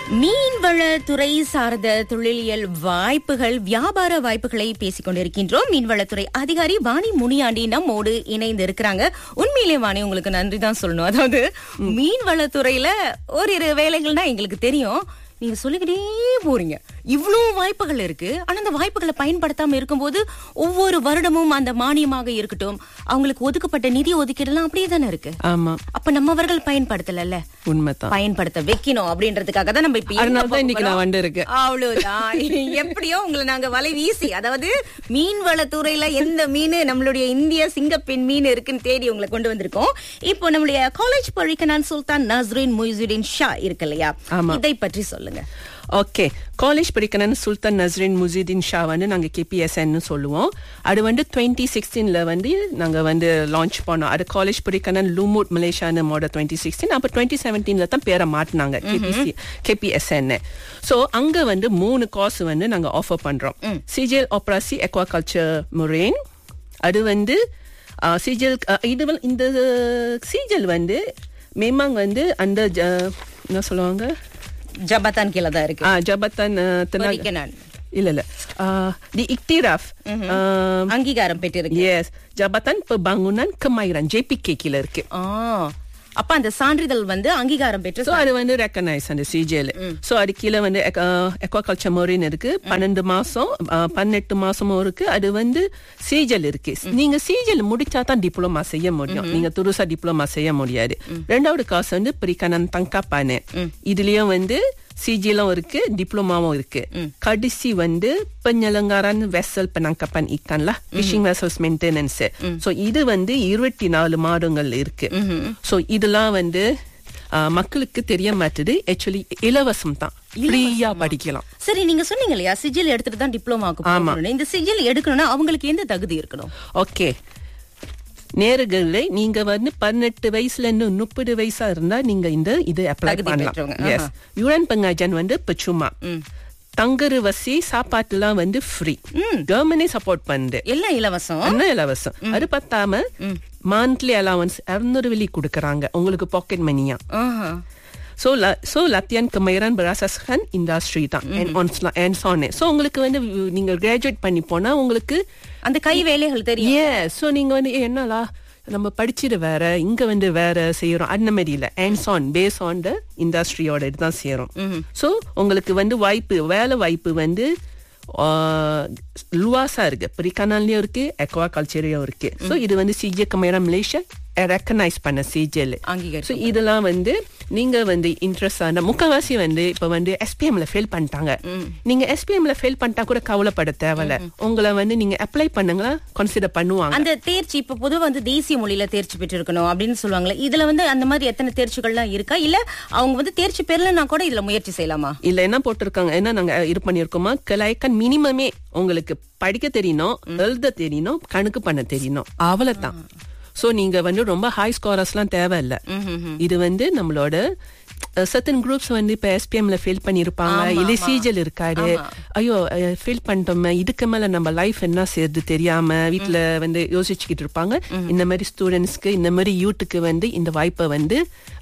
மீன்வளத்துறை சார்ந்த தொழிலியல் வாய்ப்புகள் வியாபார வாய்ப்புகளை பேசிக் கொண்டிருக்கின்றோம் மீன்வளத்துறை அதிகாரி வாணி முனியாண்டி நம்மோடு இணைந்து இருக்கிறாங்க உண்மையிலே வாணி உங்களுக்கு நன்றி தான் சொல்லணும் அதாவது மீன்வளத்துறையில ஓரிரு வேலைகள்னா எங்களுக்கு தெரியும் நீங்க சொல்லிக்கிட்டே போறீங்க இவ்வளவு வாய்ப்புகள் இருக்கு ஆனா அந்த வாய்ப்புகளை பயன்படுத்தாம இருக்கும்போது ஒவ்வொரு வருடமும் அந்த மானியமாக இருக்கட்டும் அவங்களுக்கு ஒதுக்கப்பட்ட நிதி ஒதுக்கீடுலாம் அப்படியே தானே இருக்கு ஆமா அப்ப நம்மவர்கள் பயன்படுத்தல உண்மைதான் பயன்படுத்த வைக்கணும் அப்படின்றதுக்காக தான் நம்ம இப்ப அதனால என்ன தான் இன்னைக்கு நான் பார்க்க வந்திருக்கேன். போறோம். அவ்வளவுதான் எப்படியோ உங்களை நாங்க வலை வீசி அதாவது மீன் வளத்துறையில எந்த மீன் நம்மளுடைய இந்திய சிங்கப்பெண் மீன் இருக்குன்னு தேடி உங்களை கொண்டு வந்திருக்கோம் இப்போ நம்மளுடைய காலேஜ் பழிக்கனான் சுல்தான் நஸ்ரீன் மொய்சுதீன் ஷா இருக்கு இல்லையா ஆமா. இதை பற்றி சொல்லுங்க ஓகே காலேஜ் படிக்கணும்னு சுல்தான் நஸ்ரின் முசிதீன் ஷா வந்து நாங்கள் கேபிஎஸ்என்னு சொல்லுவோம் அது வந்து டுவெண்ட்டி சிக்ஸ்டீனில் வந்து நாங்கள் வந்து லான்ச் பண்ணோம் அது காலேஜ் படிக்கணும் லூமூட் மலேசியான்னு மாடல் டுவெண்ட்டி சிக்ஸ்டீன் அப்போ டுவெண்ட்டி செவன்டீனில் தான் பேரை மாட்டினாங்க கேபிசி கேபிஎஸ்என்னு ஸோ அங்கே வந்து மூணு காசு வந்து நாங்கள் ஆஃபர் பண்ணுறோம் சிஜிஎல் ஆப்ராசி எக்வாகல்ச்சர் முரேன் அது வந்து சிஜிஎல் இது வந்து- இந்த சிஜிஎல் வந்து மேமாங் வந்து அந்த ஜ- என்ன சொல்லுவாங்க ஜபத்தான் கீழே தான் இருக்கு Ah, Jabatan uh, Tenaga. Perikanan. இல்ல இல்ல uh, di iktiraf uh, அங்கீகாரம் பெற்றிருக்கு yes Jabatan Pembangunan Kemahiran JPK கீழ இருக்கு ஆ, அப்ப அந்த சான்றிதழ் வந்து அங்கீகாரம் பெற்று சோ அது வந்து ரெக்கனைஸ் அந்த சிஜேல சோ அது கீழே வந்து எக்வாகல்ச்சர் மோரின் இருக்கு பன்னெண்டு மாசம் uh, பன்னெட்டு மாசமும் இருக்கு அது வந்து சீஜல் இருக்கு நீங்க சீஜல் முடிச்சா தான் டிப்ளமா செய்ய முடியும் நீங்க துருசா டிப்ளமா செய்ய முடியாது ரெண்டாவது காசு வந்து பிரிக்கணன் தங்கப்பானு இதுலயும் வந்து சிஜிலும் இருக்கு டிப்ளமாவும் இருக்கு கடைசி வந்து பெஞ்சலங்காரன் vessel penangkapan ikan lah fishing vessels maintenance so இது வந்து இருபத்தி நாலு மாதங்கள் இருக்கு சோ இதெல்லாம் வந்து ஆ, மக்களுக்கு தெரிய மாட்டுது ஆக்சுவலி இலவசம் தான் ஃப்ரீயா படிக்கலாம் சரி நீங்க சொன்னீங்க இல்லையா சிஜில் எடுத்துட்டு தான் டிப்ளமாக்கு ஆமா. போகணும் இந்த சிஜில் எடுக்கணும்னா அவங்களுக்கு எந்த தகுதி இருக்கணும் ஓகே நேர்களே நீங்க வந்து பதினெட்டு வயசுல இருந்து முப்பது வயசா இருந்தா நீங்க இந்த இது அப்ளை தகுதி பண்ணலாம் பெற்றவங்க, எஸ் யுரன் பங்காஜன் வந்து பச்சுமா தங்குரு வசி சாப்பாட்டுலாம் வந்து ஃப்ரீ கவர்மெண்டே சப்போர்ட் பண்ணுது எல்லாம் இலவசம் என்ன இலவசம் அது பத்தாம மந்த்லி அலவன்ஸ் இருநூறு வெளி கொடுக்கறாங்க உங்களுக்கு பாக்கெட் மணியா ஆஹா. So, la, so latihan kemahiran berasaskan industri தான் and on and on so உங்களுக்கு வந்து நீங்க கிராஜுவேட் பண்ணி போனா உங்களுக்கு அந்த கை வேலைகள் தெரியும் ஏ சோ நீங்க வந்து ஏ, என்னலா நம்ம படிச்சிட்டு வேற இங்க வந்து வேற செய்யறோம் அந்த மாதிரி இல்ல hands on base on the இண்டஸ்ட்ரியோட இதுதான் செய்யறோம் சோ உங்களுக்கு வந்து வாய்ப்பு வேலை வாய்ப்பு வந்து லுவாசா இருக்கு பிரிக்கானாலையும் இருக்கு எக்வா கல்ச்சரையும் இருக்கு சோ இது வந்து சிஜே கமேரா மலேசியா ரெக்கனைஸ் பண்ண சிஜேல அங்கீகரிக்கப்பட்ட. சோ இதெல்லாம் வந்து நீங்க வந்து இன்ட்ரெஸ்ட் ஆன முக்கவாசி வந்து இப்ப வந்து எஸ்பிஎம்ல ஃபெயில் பண்ணிட்டாங்க நீங்க எஸ்பிஎம்ல ஃபெயில் பண்ணிட்டா கூட கவலைப்பட தேவையில்ல உங்களை வந்து நீங்க அப்ளை பண்ணுங்களா கன்சிடர் பண்ணுவாங்க அந்த தேர்ச்சி இப்ப பொதுவா வந்து தேசிய மொழியில தேர்ச்சி பெற்றிருக்கணும் அப்படின்னு சொல்லுவாங்களே இதுல வந்து அந்த மாதிரி எத்தனை தேர்ச்சிகள்லாம் இருக்கா இல்ல அவங்க வந்து தேர்ச்சி பெறலன்னா கூட இதுல முயற்சி செய்யலாமா இல்ல என்ன போட்டிருக்காங்க என்ன நாங்க இது பண்ணிருக்கோமா கிளைக்கன் மினிமமே உங்களுக்கு படிக்க தெரியணும் எழுத தெரியணும் கணக்கு பண்ண தெரியணும் அவ்வளவுதான் சோ நீங்க வந்து ரொம்ப ஹை ஸ்கோரர்ஸ்லாம் தேவையில்ல இது வந்து நம்மளோட சர்டன் குரூப்ஸ் வந்து இப்ப எஸ்பிஎம்ல ஃபெயில் பண்ணிருப்பாங்க இல்ல சீஜல் இருக்காரு ஐயோ ஃபெயில் பண்ணிட்டோமே இதுக்கு மேல நம்ம லைஃப் என்ன செய்யறது தெரியாம வீட்ல வந்து யோசிச்சுக்கிட்டு இருப்பாங்க இந்த மாதிரி ஸ்டூடெண்ட்ஸ்க்கு இந்த மாதிரி யூத்துக்கு வந்து இந்த வாய்ப்பை வந்து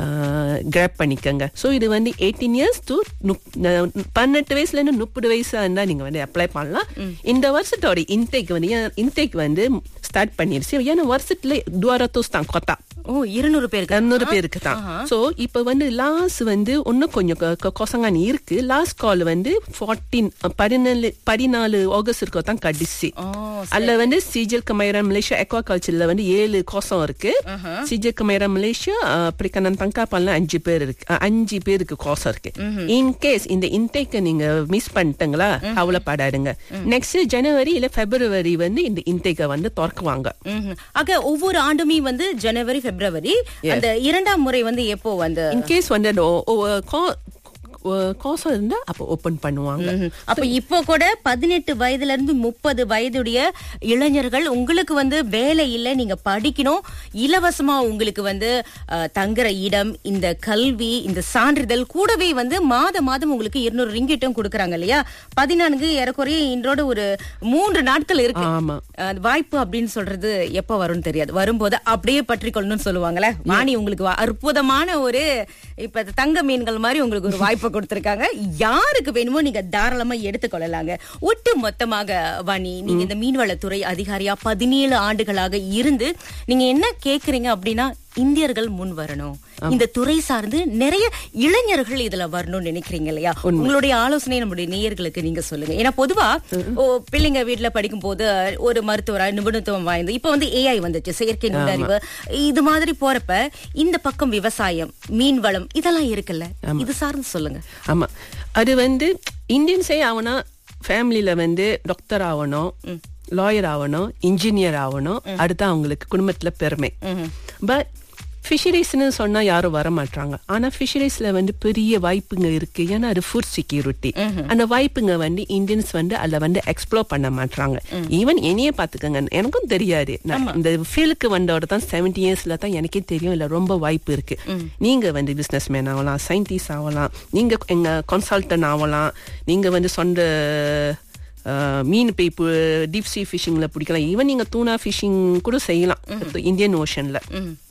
கிராப் பண்ணிக்கங்க சோ இது வந்து எயிட்டீன் இயர்ஸ் டு பன்னெண்டு வயசுல இருந்து முப்பது வயசா இருந்தா நீங்க வந்து அப்ளை பண்ணலாம் இந்த வருஷத்தோட இன்டேக் வந்து இன்டேக் வந்து ஸ்டார்ட் பண்ணிருச்சு ஏன்னா வருஷத்துல துவாரத்தோஸ் தான் கொத்தா ஓ இருநூறு பேருக்கு இரநூறு பேருக்கு தான் சோ இப்ப வந்து லாஸ்ட் வந்து இன்னும் கொஞ்சம் கொ- கொ- கொசங்கானி இருக்கு லாஸ்ட் கால் வந்து ஃபார்டீன் பதினாலு பதினாலு ஆகஸ்ட் இருக்கோ தான் கடைசி ஓ, அதுல வந்து சிஜல் கமைரா மலேசியா எக்வா கல்ச்சர்ல வந்து ஏழு கோசம் இருக்கு சிஜல் கமைரா மலேசியா பிரிக்கனன் தங்காப்பால அஞ்சு பேர் இருக்கு அஹ், அஞ்சு பேருக்கு கோசம் இருக்கு இன் கேஸ் இந்த இன்டேக்க நீங்க மிஸ் பண்ணிட்டீங்களா கவலைப்படாதுங்க நெக்ஸ்ட் ஜனவரி இல்ல பிப்ரவரி வந்து இந்த இன்டேக்க வந்து திறக்குவாங்க ம்ஹும். ஆக ஒவ்வொரு ஆண்டுமே வந்து ஜனவரி பிப்ரவரி அந்த இரண்டாம் முறை வந்து எப்போ வந்து இன் கேஸ் வந்து அந்த ஒ- ஒ- கோ- ஒ- கோசம் இருந்தா அப்ப ஓபன் பண்ணுவாங்க ம்ஹும். அப்ப இப்போ கூட பதினெட்டு வயதுல இருந்து முப்பது வயதுடைய இளைஞர்கள் உங்களுக்கு வந்து வேலை இல்லை நீங்க படிக்கணும் இலவசமா உங்களுக்கு வந்து அஹ், தங்குற இடம் இந்த கல்வி இந்த சான்றிதழ் கூடவே வந்து மாத மாதம் உங்களுக்கு இருநூறு ரிங்கிட்டும் கொடுக்கறாங்க இல்லையா பதினான்கு ஏறக்குறைய இன்றோட ஒரு மூன்று நாட்கள் இருக்கு ஆமா அஹ், வாய்ப்பு அப்படின்னு சொல்றது எப்ப வரும்னு தெரியாது வரும்போது அப்படியே பற்றிக்கொள்ளணும்னு சொல்லுவாங்கல்ல வாணி உங்களுக்கு வா- அற்புதமான ஒரு இப்ப தங்க மீன்கள் மாதிரி உங்களுக்கு ஒரு வாய்ப்பு வாய்ப்பு கொடுத்திருக்காங்க யாருக்கு வேணுமோ நீங்க தாராளமா எடுத்துக்கொள்ளலாங்க ஒட்டு மொத்தமாக வாணி நீங்க இந்த மீன்வளத்துறை அதிகாரியா பதினேழு ஆண்டுகளாக இருந்து நீங்க என்ன கேக்குறீங்க அப்படின்னா இந்தியர்கள் முன் வரணும் இந்த துறை சார்ந்து நிறைய இளைஞர்கள் இதுல வரணும்னு நினைக்கிறீங்க இல்லையா உங்களுடைய ஆலோசனை நம்முடைய நேயர்களுக்கு நீங்க சொல்லுங்க ஏன்னா பொதுவா ஓ பிள்ளைங்க வீட்டுல படிக்கும் போது ஒரு மருத்துவரா நிபுணத்துவம் வாய்ந்து இப்ப வந்து ஏஐ வந்துச்சு செயற்கை நுண்ணறிவு இது மாதிரி போறப்ப இந்த பக்கம் விவசாயம் மீன் வளம் இதெல்லாம் இருக்குல்ல இது சார்ந்து சொல்லுங்க ஆமா அது வந்து இந்தியன்ஸே ஆகனா ஃபேமிலியில வந்து டாக்டர் ஆகணும் லாயர் ஆகணும் இன்ஜினியர் ஆகணும் அடுத்து அவங்களுக்கு குடும்பத்துல பெருமை பட் ஃபிஷரிஸ்னு சொன்னா யாரும் வர மாட்டாங்க ஆனா ஃபிஷரிஸ்ல வந்து பெரிய வாய்ப்புங்க இருக்கு ஏன்னா அது ஃபுட் செக்யூரிட்டி அந்த வாய்ப்புங்க வந்து இந்தியன்ஸ் வந்து அதுல வந்து எக்ஸ்ப்ளோர் பண்ண மாட்டாங்க ஈவன் என்னையே பாத்துக்கங்க எனக்கும் தெரியாது நான் இந்த ஃபீல்டுக்கு வந்தோட தான் செவன்டி இயர்ஸ்ல தான் எனக்கே தெரியும் இல்ல ரொம்ப வாய்ப்பு இருக்கு நீங்க வந்து பிசினஸ் மேன் ஆகலாம் சயின்டிஸ்ட் ஆகலாம் நீங்க எங்க கன்சல்டன் ஆகலாம் நீங்க வந்து சொந்த அஹ், மீன் போய் டீப் சீ ஃபிஷிங்ல பிடிக்கலாம் ஈவன் நீங்க தூணா ஃபிஷிங் கூட செய்யலாம் இந்தியன் ஓஷன்ல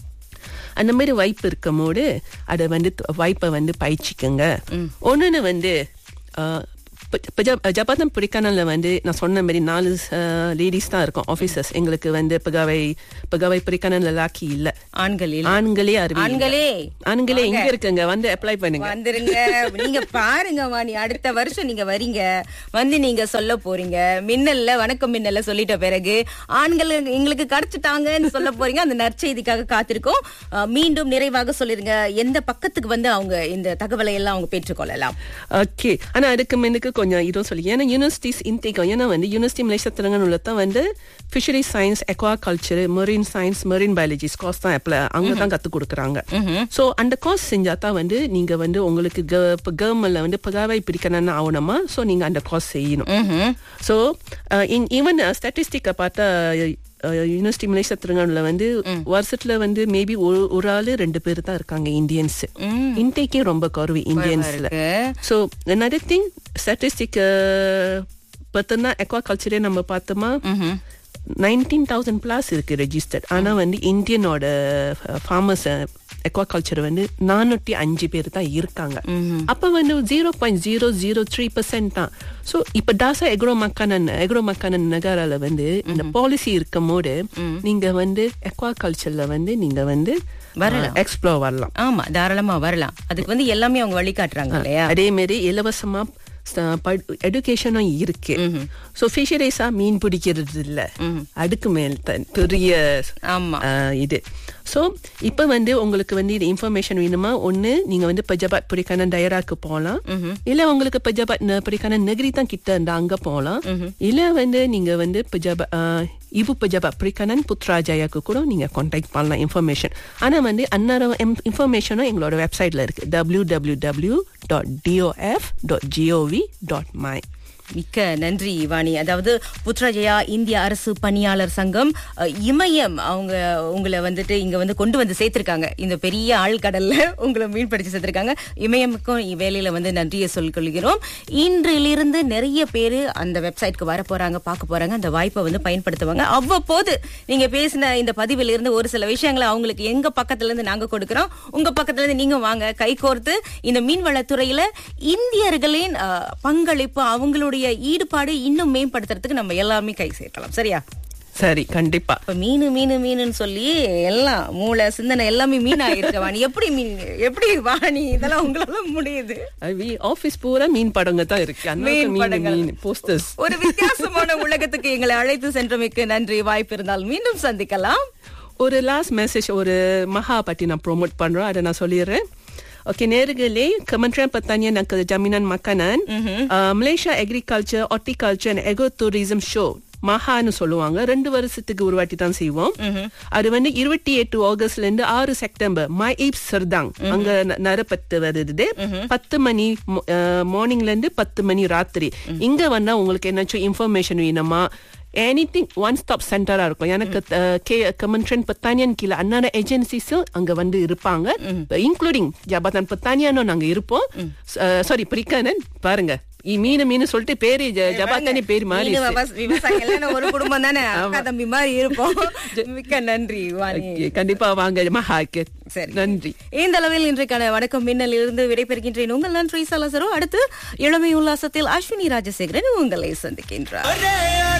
அந்த மாதிரி வாய்ப்பு இருக்கும் போது அதை வந்து த- வாய்ப்பை வந்து பயிற்சிக்குங்க ஒண்ணுன்னு வந்து அஹ், ப- ப- ஜ- ஜபாதம் பிடிக்கானல வந்து நான் சொன்ன மாதிரி நாலு லேடிஸ் தான் இருக்கும் ஆபீசர்ஸ் எங்களுக்கு வந்து பகாவை பகாவை பிடிக்கானல லாக்கி இல்ல ஆண்களில் ஆண்களே அறிவி ஆண்களே ஆண்களே இங்க இருக்குங்க வந்து அப்ளை பண்ணுங்க வந்துருங்க நீங்க பாருங்க வாணி அடுத்த வருஷம் நீங்க வரீங்க வந்து நீங்க சொல்ல போறீங்க மின்னல்ல வணக்கம் மின்னல்ல சொல்லிட்ட பிறகு ஆண்கள் எங்களுக்கு கிடைச்சிட்டாங்கன்னு சொல்ல போறீங்க அந்த நற்செய்திக்காக காத்திருக்கோம் அஹ், மீண்டும் நிறைவாக சொல்லிருங்க எந்த பக்கத்துக்கு வந்து அவங்க இந்த தகவலை எல்லாம் அவங்க பெற்றுக்கொள்ளலாம் ஓகே ஆனா அதுக்கு முன்னுக்கு கொஞ்சம் இதுவும் சொல்லி ஏன்னா யூனிவர்சிட்டிஸ் இன்டேக் ஏன்னா வந்து யூனிவர்சிட்டி மலேசியா தெலுங்கானூர்ல தான் வந்து fishery science aquaculture marine science marine biology course தான் அப்ளை அங்க தான் கத்து கொடுக்குறாங்க சோ அந்த கோர்ஸ் செஞ்சா தான் வந்து நீங்க வந்து உங்களுக்கு கவர்மெண்ட்ல வந்து பகாவை பிடிக்கணும்னு ஆகணுமா சோ நீங்க அந்த கோர்ஸ் செய்யணும் சோ ஈவன் ஸ்டாட்டிஸ்டிக்கை பார்த்தா யூனிவர்சிட்டி மலேசியா தெலுங்கானூர்ல வந்து வருஷத்துல வந்து மேபி ஒரு ஒரு ஆளு ரெண்டு பேர் தான் இருக்காங்க இந்தியன்ஸ் இன்டேக்கே ரொம்ப குறைவு இந்தியன்ஸ்ல இருக்கு. ஸோ another thing ஸ்டாட்டிஸ்டிக் பார்த்தோம்னா எக்வா கல்ச்சரே நம்ம பார்த்தோமா நைன்டீன் தௌசண்ட் பிளாஸ் இருக்கு ரெஜிஸ்டர்ட் ஆனா வந்து இந்தியனோட ஃபார்மர்ஸ் எக்வா கல்ச்சர் வந்து நானூத்தி அஞ்சு பேர் தான் இருக்காங்க அப்ப வந்து zero point zero zero three percent தான் ஸோ இப்ப டாசா எக்ரோ மக்கானன் எக்ரோ மக்கானன் நகரால வந்து இந்த பாலிசி இருக்கும் போது நீங்க வந்து எக்வா கல்ச்சர்ல வந்து நீங்க வந்து வரலாம். எக்ஸ்ப்ளோர் வரலாம் ஆமா தாராளமா வரலாம் அதுக்கு வந்து எல்லாமே அவங்க வழிகாட்டுறாங்க இல்லையா அதே மாதிரி இலவசமா எடுகேஷனும் இருக்கு சோ ஃபிஷரிஸா மீன் பிடிக்கிறது இல்ல அதுக்கு மேல் தான் பெரிய ஆமா ஆஹ், இது சோ இப்ப வந்து உங்களுக்கு வந்து இது இன்ஃபர்மேஷன் வேணுமா ஒண்ணு நீங்க வந்து பஜபாத் பிடிக்கான டயராக்கு போகலாம் இல்ல உங்களுக்கு பஜபாத் பிடிக்கான நகரி தான் கிட்ட இருந்தா அங்க போகலாம் இல்ல வந்து நீங்க வந்து பஜபா இபு பஜபா பிரிக்கனன் புத்ராஜயாக்கு கூட நீங்க கான்டாக்ட் பண்ணலாம் இன்ஃபர்மேஷன் ஆனா வந்து அன்னரம் இன்ஃபர்மேஷனும் எங்களோட வெப்சைட்ல இருக்கு W W W dot DOF dot GOV dot my மிக்க நன்றி வாணி அதாவது புத்ராஜயா இந்திய அரசு பணியாளர் சங்கம் அஹ், இமயம் அவங்க உங்களை வந்துட்டு இங்க வந்து கொண்டு வந்து சேர்த்திருக்காங்க இந்த பெரிய ஆழ்கடல்ல உங்களை மீன் பிடிச்சு சேர்த்திருக்காங்க இமயமுக்கும் இவ்வேளையில வந்து நன்றியை சொல்லிக்கொள்கிறோம் இன்றிலிருந்து நிறைய பேரு அந்த வெப்சைட்க்கு வர போறாங்க பார்க்க போறாங்க அந்த வாய்ப்பை வந்து பயன்படுத்துவாங்க அவ்வப்போது நீங்க பேசின இந்த பதிவில் இருந்து ஒரு சில விஷயங்களை அவங்களுக்கு எங்க பக்கத்துல இருந்து நாங்க கொடுக்கிறோம் உங்க பக்கத்துல இருந்து நீங்க வாங்க கைகோர்த்து இந்த மீன்வளத்துறையில இந்தியர்களின் அஹ், பங்களிப்பு அவங்களுடைய ஈடுபாடு இன்னும் மேம்படுத்துறதுக்கு நம்ம எல்லாருமே கை சேர்க்கலாம் சரியா சரி கண்டிப்பா இப்ப மீன் மீன் மீனுன்னு சொல்லி எல்லாம் மூளை சிந்தனை எல்லாமே மீன் ஆயிருக்கு வாணி எப்படி மீன் எப்படி வாணி இதெல்லாம் உங்களால முடியுது ஆபீஸ் பூரா மீன் படங்க தான் இருக்கு அதனால மீன் மீன் படங்கள். மீன் போஸ்டர்ஸ் ஒரு வித்தியாசமான உலகத்துக்கு எங்களை அழைத்து சென்றமைக்கு நன்றி வாய்ப்பு இருந்தால் மீண்டும் சந்திக்கலாம் ஒரு லாஸ்ட் மெசேஜ் ஒரு மகா பத்தி நான் ப்ரோமோட் பண்றோம் அதை நான் சொல்லிடுறேன் Okey, நேர்களே Kementerian Pertanian dan Kejaminan Makanan uh, Malaysia Agriculture, Horticulture and Agrotourism Show மகான்னு சொல்லுவாங்க ரெண்டு வருஷத்துக்கு ஒரு வாட்டி தான் செய்வோம் அது வந்து இருபத்தி எட்டு ஆகஸ்ட்ல இருந்து ஆறு செப்டம்பர் மை ஈப் சர்தாங் அங்க ந- நரப்பத்து வருது பத்து மணி மார்னிங்ல இருந்து பத்து மணி ராத்திரி இங்க வந்தா உங்களுக்கு என்னாச்சும் இன்ஃபர்மேஷன் வேணுமா எனிதிங் ஒன் ஸ்டாப் சென்டரா இருக்கும் எனக்கு அஹ், கே கமெண்ட்ரன் பத்தானியன் கீழே அன்னாட ஏஜென்சிஸும் அங்க வந்து இருப்பாங்க இன்க்ளூடிங் ஜபாதான் பத்தானியானும் நாங்க இருப்போம் சாரி பிரிக்கானன் பாருங்க இ- மீனு மீனு சொல்லிட்டு பேரு ஜ- ஜபாத்தானி பேரு மாறி மீனு விவச- விவசாயிகள் எல்லாம் ஒரு குடும்பம் தானே அக்கா தம்பி மாதிரி இருப்போம் மிக்க நன்றி வாணி Okay, கண்டிப்பா வாங்க மஹாக்கு சரி. நன்றி இந்த அளவில் இன்றைக்கான வணக்கம் மின்னல் இருந்து விடைபெறுகின்றேன் உங்கள் நான் ஸ்ரீ சலசரோ அடுத்து இளமை உல்லாசத்தில் அஸ்வினி ராஜசேகரன் உங்களை சந்திக்கின்றார்